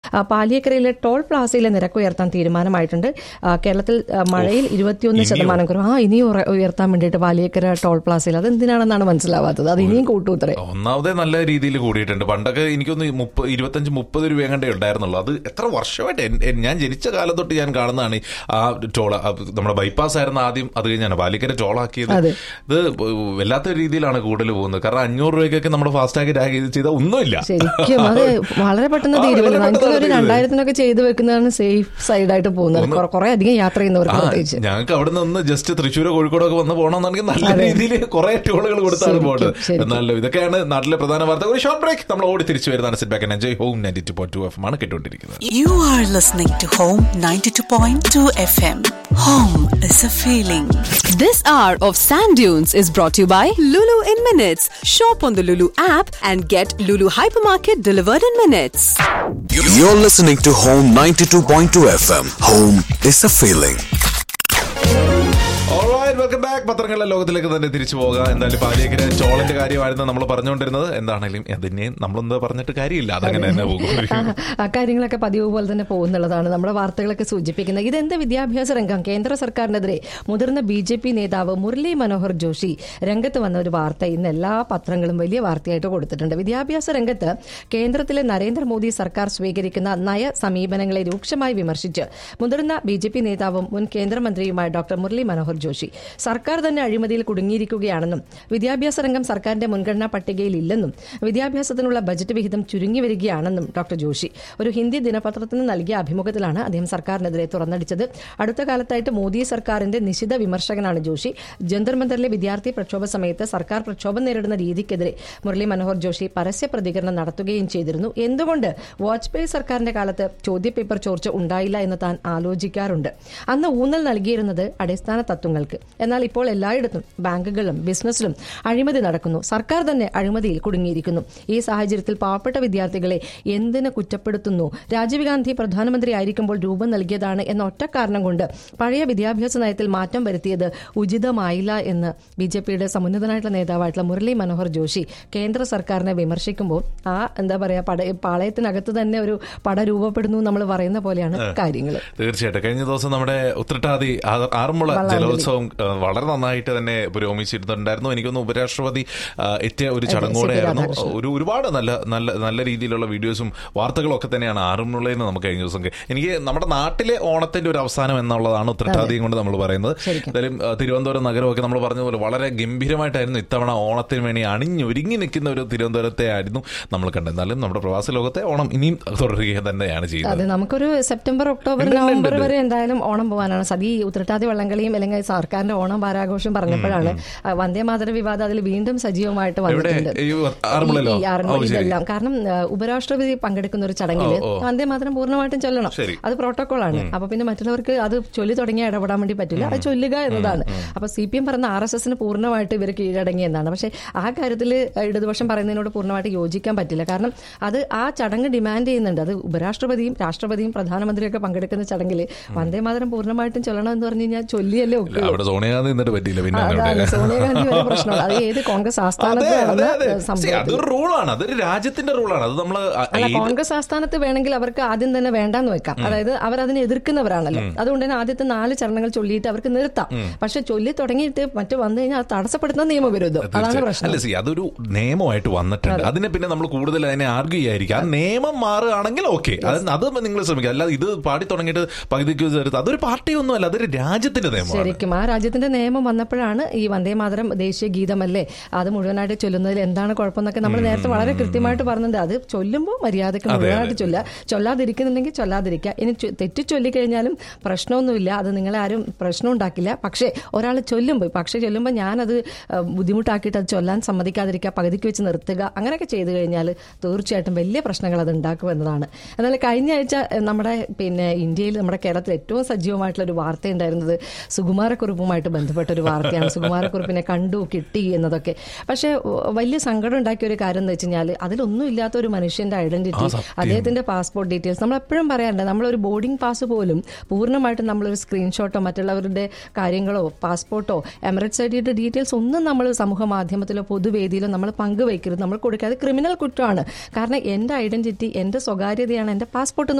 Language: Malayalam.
ആ, പാലിയേക്കരയിലെ ടോൾ പ്ലാസയിലെ നിരക്ക് ഉയർത്താൻ തീരുമാനമായിട്ടുണ്ട് ആ, കേരളത്തിൽ ആ, മഴയിൽ ഇരുപത്തിയൊന്ന് ശതമാനം കുറവ് ആ ഇനിയും ഉറ- ഉയർത്താൻ വേണ്ടിയിട്ട് പാലിയേക്കര ടോൾ പ്ലാസയിൽ അത് എന്തിനാണെന്നാണ് മനസ്സിലാവാത്തത് അത് ഇനിയും കൂട്ടൂത്രേ ഒന്നാമതേ നല്ല രീതിയിൽ കൂടിയിട്ടുണ്ട് പണ്ടൊക്കെ എനിക്കൊന്ന് മുപ്പ ഇരുപത്തഞ്ച് മുപ്പത് രൂപ കണ്ടേ ഉണ്ടായിരുന്നുള്ളൂ അത് എത്ര വർഷമായിട്ട് എൻ- എൻ- ഞാൻ ജനിച്ച കാലം തൊട്ട് ഞാൻ കാണുന്നതാണ് ഈ ആ ടോൾ നമ്മുടെ ബൈപ്പാസ് ആയിരുന്നു ആദ്യം അത് കഴിഞ്ഞാണ് ബാലിക്കര ടോളാക്കിയത് അതെ. ഇത് വല്ലാത്ത രീതിയിലാണ് കൂടുതൽ പോകുന്നത് കാരണം അഞ്ഞൂറ് രൂപയ്ക്കൊക്കെ നമ്മുടെ ഫാസ്ടാഗ് ടാഗ് ചെയ്ത് ചെയ്താൽ ഒന്നുമില്ല ശരിക്കും അത് വളരെ പെട്ടെന്ന് ആ, തീരുമല്ലോ വളരെ എനിക്കൊരു പെട്ടെന്ന് രണ്ടായിരത്തിനൊക്കെ ചെയ്തു വെക്കുന്നതാണ് സേഫ് സൈഡായിട്ട് പോകുന്നത് ഒന്ന് കുറെ- കുറെ അധികം യാത്ര ആ ചെയ്യുന്നവർക്ക് പ്രത്യേകിച്ച് ഞങ്ങൾക്ക് അവിടെ നിന്ന് ജസ്റ്റ് തൃശ്ശൂരോ കോഴിക്കോടോ ഒക്കെ വന്ന് പോകണമെന്നുണ്ടെങ്കിൽ നല്ല രീതിയിൽ കുറെ ടോളുകൾ കൊടുത്താണ് ശരിക്കും, പോകുന്നത് ശരിക്കും. എന്നാലും ഇതൊക്കെയാണ് നാട്ടിലെ പ്രധാന വാർത്ത ഒരു ഷോർട്ട് ബ്രേക്ക് നമ്മൾ ഓടി തിരിച്ചു വരുന്നതാണ് sit back enjoy home ninety two point two F ആണ് കേട്ടുകൊണ്ടിരിക്കുന്നത് You are listening to Home 92.2 FM. Home is a feeling. This hour of Sand Dunes is brought to you by Lulu in Minutes. Shop on the Lulu app and get Lulu Hypermarket delivered in minutes. You're listening to Home 92.2 FM. Home is a feeling. Welcome back പത്രങ്ങളിലെ ലോകത്തിലേക്ക് തന്നെ തിരിച്ചു പോകാം എന്തായാലും പാലിയേക്കര ചോളന്റെ കാര്യമായിരുന്നു നമ്മൾ പറഞ്ഞുകൊണ്ടിരുന്നത് എന്താണെങ്കിലും അതിനെ നമ്മളൊന്നും പറഞ്ഞിട്ട് കാര്യമില്ല അതങ്ങനെ തന്നെ പോകും ആ കാര്യങ്ങളൊക്കെ പതിവ് പോലെ തന്നെ പോകുന്നുള്ളതാണ് നമ്മുടെ വാർത്തകളൊക്കെ സൂചിപ്പിക്കുന്നത് ഇതെന്ത് വിദ്യാഭ്യാസ രംഗം കേന്ദ്ര സർക്കാരിനെതിരെ മുതിർന്ന ബി ജെ പി നേതാവ് മുരളി മനോഹർ ജോഷി രംഗത്ത് വന്ന ഒരു വാർത്ത ഇന്ന് എല്ലാ പത്രങ്ങളും വലിയ വാർത്തയായിട്ട് കൊടുത്തിട്ടുണ്ട് വിദ്യാഭ്യാസ രംഗത്ത് കേന്ദ്രത്തിലെ നരേന്ദ്രമോദി സർക്കാർ സ്വീകരിക്കുന്ന നയ സമീപനങ്ങളെ രൂക്ഷമായി വിമർശിച്ച് മുതിർന്ന ബി ജെ പി നേതാവും മുൻ കേന്ദ്രമന്ത്രിയുമായ ഡോക്ടർ മുരളി മനോഹർ ജോഷി സർക്കാർ തന്നെ അഴിമതിയിൽ കുടുങ്ങിയിരിക്കുകയാണെന്നും വിദ്യാഭ്യാസ രംഗം സർക്കാരിന്റെ മുൻഗണനാ പട്ടികയിൽ ഇല്ലെന്നും വിദ്യാഭ്യാസത്തിനുള്ള ബജറ്റ് വിഹിതം ചുരുങ്ങി വരികയാണെന്നും ഡോക്ടർ ജോഷി ഒരു ഹിന്ദി ദിനപത്രത്തിന് നൽകിയ അഭിമുഖത്തിലാണ് അദ്ദേഹം സർക്കാരിനെതിരെ തുറന്നടിച്ചത് അടുത്ത കാലത്തായിട്ട് മോദി സർക്കാരിന്റെ നിശിത വിമർശകനാണ് ജോഷി ജന്തർ മന്ദറിലെ വിദ്യാർത്ഥി പ്രക്ഷോഭ സമയത്ത് സർക്കാർ പ്രക്ഷോഭം നേരിടുന്ന രീതിക്കെതിരെ മുരളി മനോഹർ ജോഷി പരസ്യ പ്രതികരണം നടത്തുകയും ചെയ്തിരുന്നു എന്തുകൊണ്ട് വാജ്പേയി സർക്കാരിന്റെ കാലത്ത് ചോദ്യപേപ്പർ ചോർച്ച ഉണ്ടായില്ല എന്ന് താൻ ആലോചിക്കാറുണ്ട് അന്ന് ഊന്നൽ നൽകിയിരുന്നത് അടിസ്ഥാന തത്വങ്ങൾക്ക് എന്നാൽ ഇപ്പോൾ എല്ലായിടത്തും ബാങ്കുകളിലും ബിസിനസ്സിലും അഴിമതി നടക്കുന്നു സർക്കാർ തന്നെ അഴിമതിയിൽ കുടുങ്ങിയിരിക്കുന്നു ഈ സാഹചര്യത്തിൽ പാവപ്പെട്ട വിദ്യാർത്ഥികളെ എന്തിന് കുറ്റപ്പെടുത്തുന്നു രാജീവ് ഗാന്ധി പ്രധാനമന്ത്രി ആയിരിക്കുമ്പോൾ രൂപം നൽകിയതാണ് എന്ന ഒറ്റ കാരണം കൊണ്ട് പഴയ വിദ്യാഭ്യാസ നയത്തിൽ മാറ്റം വരുത്തിയത് ഉചിതമായില്ല എന്ന് ബി ജെ പിയുടെ സമുന്നതനായിട്ടുള്ള നേതാവായിട്ടുള്ള മുരളി മനോഹർ ജോഷി കേന്ദ്ര സർക്കാരിനെ വിമർശിക്കുമ്പോൾ ആ എന്താ പറയാ പട പാളയത്തിനകത്ത് തന്നെ ഒരു പട രൂപപ്പെടുന്നു നമ്മൾ പറയുന്ന പോലെയാണ് കാര്യങ്ങൾ തീർച്ചയായിട്ടും കഴിഞ്ഞ ദിവസം നമ്മുടെ ഉത്രട്ടാതി ആ- ആറന്മുള ജലോത്സവം ആ, വളരെ നന്നായിട്ട് തന്നെ പുരോഗമിച്ചിരുന്നുണ്ടായിരുന്നു എനിക്കൊന്ന് ഉപരാഷ്ട്രപതി ആ, എത്തിയ ഒരു ചടങ്ങോടെയായിരുന്നു രാധാകൃഷ്ണൻ. ഒരു ഒരുപാട് നല്ല നല്ല നല്ല രീതിയിലുള്ള വീഡിയോസും വാർത്തകളും ഒക്കെ തന്നെയാണ് ആറന്മുളയിൽ നിന്ന് നമുക്ക് കഴിഞ്ഞ ദിവസം കേ- എനിക്ക് നമ്മുടെ നാട്ടിലെ ഓണത്തിന്റെ ഒരു അവസാനം എന്നുള്ളതാണ് ഉത്രട്ടാതിയും കൊണ്ട് നമ്മൾ പറയുന്നത് ശരിക്കും. എന്തായാലും ആ, തിരുവനന്തപുരം നഗരമൊക്കെ നമ്മൾ പറഞ്ഞതുപോലെ വളരെ ഗംഭീരമായിട്ടായിരുന്നു ഇത്തവണ ഓണത്തിന് വേണ്ടി അണിഞ്ഞൊരുങ്ങി നിൽക്കുന്ന ഒരു തിരുവനന്തപുരത്തെ ആയിരുന്നു നമ്മൾ കണ്ടത് എന്നാലും നമ്മുടെ പ്രവാസ ലോകത്തെ ഓണം ഇനിയും തുടരുക തന്നെയാണ് ചെയ്യുന്നത് അതെ നമുക്കൊരു സെപ്റ്റംബർ ഒക്ടോബർ ഉണ്ട്, ഉണ്ട്, നവംബർ ഉണ്ട്. വരെ എന്തായാലും ഓണം പോകാനാണ് സതി ഉത്രട്ടാതി വള്ളംകളിയും അല്ലെങ്കിൽ സർക്കാരിന്റെ ഓണം വാരാഘോഷം പറഞ്ഞപ്പോഴാണ് ആ, വന്ദേ മാതര വിവാദം അതിൽ വീണ്ടും സജീവമായിട്ട് വന്നിട്ടുണ്ട് ഈ ആറന്മുളയിലോ? ഈ ആറന്മുള ഓ, ശരി. ഇതെല്ലാം കാരണം ആ, ഉപരാഷ്ട്രപതി പങ്കെടുക്കുന്ന ഒരു ചടങ്ങിൽ ഓ, ഓ. വന്ദേ മാതരം പൂർണ്ണമായിട്ടും ചൊല്ലണം ശരി. അത് പ്രോട്ടോകോൾ ആണ് അപ്പൊ പിന്നെ മറ്റുള്ളവർക്ക് അത് ചൊല്ലി തുടങ്ങിയാൽ ഇടപെടാൻ വേണ്ടി പറ്റില്ല അത് ചൊല്ലുക എന്നതാണ് അപ്പൊ സി പി എം പറഞ്ഞ ആർ എസ് എസിന് പൂർണ്ണമായിട്ട് ഇവർ കീഴടങ്ങി എന്നാണ് പക്ഷെ ആ കാര്യത്തിൽ ഇടതുപക്ഷം പറയുന്നതിനോട് പൂർണ്ണമായിട്ട് യോജിക്കാൻ പറ്റില്ല കാരണം അത് ആ ചടങ്ങ് ഡിമാൻഡ് ചെയ്യുന്നുണ്ട് അത് ഉപരാഷ്ട്രപതിയും രാഷ്ട്രപതിയും പ്രധാനമന്ത്രിയും ഒക്കെ പങ്കെടുക്കുന്ന ചടങ്ങിൽ വന്ദേ മാതരം പൂർണ്ണമായിട്ടും ചൊല്ലണം എന്ന് പറഞ്ഞു കഴിഞ്ഞാൽ ചൊല്ലിയല്ലേ ഒക്കുള്ളൂ അവിടെ സോണിയാഗാന്ധി നിന്നിട്ട് പറ്റിയില്ല പിന്നെ അതാണ് അങ്ങോട്ട്. സോണിയാഗാന്ധി വരെ പ്രശ്നമാണ് അത് ഏത് കോൺഗ്രസ് അതെ, ആസ്ഥാനത്ത് അതെ, നടന്ന അതെ. See, സംഭവത്തിൽ അതൊരു റൂളാണ് അതൊരു രാജ്യത്തിന്റെ റൂളാണ് അത് നമ്മള് ആ- അല്ല ഏത് കോൺഗ്രസ് ആസ്ഥാനത്ത് വേണമെങ്കിൽ അവർക്ക് ആദ്യം തന്നെ വേണ്ടാന്ന് വെക്കാം അതായത് അവർ അതിനെ എതിർക്കുന്നവരാണല്ലോ അതുകൊണ്ട് തന്നെ ആദ്യത്തെ നാല് ചരണങ്ങൾ ചൊല്ലിയിട്ട് അവർക്ക് നിർത്താം പക്ഷെ ചൊല്ലി തുടങ്ങിയിട്ട് മറ്റു വന്നു കഴിഞ്ഞാൽ അത് തടസ്സപ്പെടുന്ന നിയമവിരുദ്ധം അതാണ് തീർച്ചയായും. പ്രശ്നം അല്ല സി അതൊരു നിയമമായിട്ട് വന്നിട്ടുണ്ട് അതിനെ പിന്നെ നമ്മൾ കൂടുതൽ അതിനെ ആർഗ്യൂ ചെയ്യായിരിക്കും ആ നിയമം മാറുകയാണെങ്കിൽ ഓക്കെ അത് അത് നിങ്ങൾ ശ്രമിക്കുക അല്ലാതെ ഇത് പാടി തുടങ്ങിയിട്ട് പകുതിക്ക് ചേർത്ത് അതൊരു പാർട്ടിയൊന്നും അല്ല അതൊരു രാജ്യത്തിന്റെ നിയമമാണ് ശരിക്കും ആ രാജ്യത്തിന്റെ നിയമം വന്നപ്പോഴാണ് ഈ വന്ദേ മാതരം ദേശീയ ഗീതമല്ലേ അത് മുഴുവനായിട്ട് ചൊല്ലുന്നതിൽ എന്താണ് കുഴപ്പമെന്നൊക്കെ നമ്മൾ നേരത്തെ വളരെ കൃത്യമായിട്ട് പറഞ്ഞിട്ടുണ്ട് അത് ചൊല്ലുമ്പോൾ മര്യാദക്ക് മുഴുവനായിട്ട് ചൊല്ലുക ചൊല്ലാതിരിക്കുന്നുണ്ടെങ്കിൽ ചൊല്ലാതിരിക്കുക ഇനി ചൊ- തെറ്റി ചൊല്ലിക്കഴിഞ്ഞാലും പ്രശ്നമൊന്നുമില്ല അത് നിങ്ങളെ ആരും പ്രശ്നം ഉണ്ടാക്കില്ല പക്ഷേ ഒരാൾ ചൊല്ലുമ്പോൾ പക്ഷേ ചൊല്ലുമ്പോൾ ഞാനത് ആ, ബുദ്ധിമുട്ടാക്കിയിട്ട് അത് ചൊല്ലാൻ സമ്മതിക്കാതിരിക്കുക പകുതിക്ക് വെച്ച് നിർത്തുക അങ്ങനെയൊക്കെ ചെയ്തു കഴിഞ്ഞാൽ തീർച്ചയായിട്ടും വലിയ പ്രശ്നങ്ങൾ അത് ഉണ്ടാക്കുമെന്നതാണ് എന്നാൽ കഴിഞ്ഞ ആഴ്ച എഹ്, നമ്മുടെ പിന്നെ ഇന്ത്യയിൽ നമ്മുടെ കേരളത്തിൽ ഏറ്റവും സജീവമായിട്ടുള്ള ഒരു വാർത്ത ഉണ്ടായിരുന്നത് സുകുമാരക്കുറുപ്പുമായിട്ട് ബന്ധപ്പെട്ട ഒരു വാർത്തയാണ് സുകുമാരക്കുറുപ്പിനെ കണ്ടു കിട്ടി എന്നതൊക്കെ പക്ഷേ ഉ- വലിയ സങ്കടം ഉണ്ടാക്കിയ ഒരു കാര്യം എന്ന് വെച്ച് കഴിഞ്ഞാൽ അതിലൊന്നും ഇല്ലാത്ത ഒരു മനുഷ്യന്റെ ഐഡന്റിറ്റി അദ്ദേഹത്തിന്റെ പാസ്പോർട്ട് ഡീറ്റെയിൽസ് നമ്മൾ എപ്പോഴും പറയാറുണ്ട് നമ്മളൊരു ബോർഡിംഗ് പാസ് പോലും പൂർണ്ണമായിട്ടും നമ്മളൊരു സ്ക്രീൻഷോട്ടോ മറ്റുള്ളവരുടെ കാര്യങ്ങളോ പാസ്പോർട്ടോ എമിറേറ്റ്സ് ഐഡിയുടെ ഡീറ്റെയിൽസ് ഒന്നും നമ്മൾ സമൂഹ മാധ്യമത്തിലോ പൊതുവേദിയിലോ നമ്മൾ പങ്കുവയ്ക്കരുത് നമ്മൾ കൊടുക്കാതെ ക്രിമിനൽ കുറ്റമാണ് കാരണം എന്റെ ഐഡന്റിറ്റി എന്റെ സ്വകാര്യതയാണ് എന്റെ പാസ്പോർട്ട്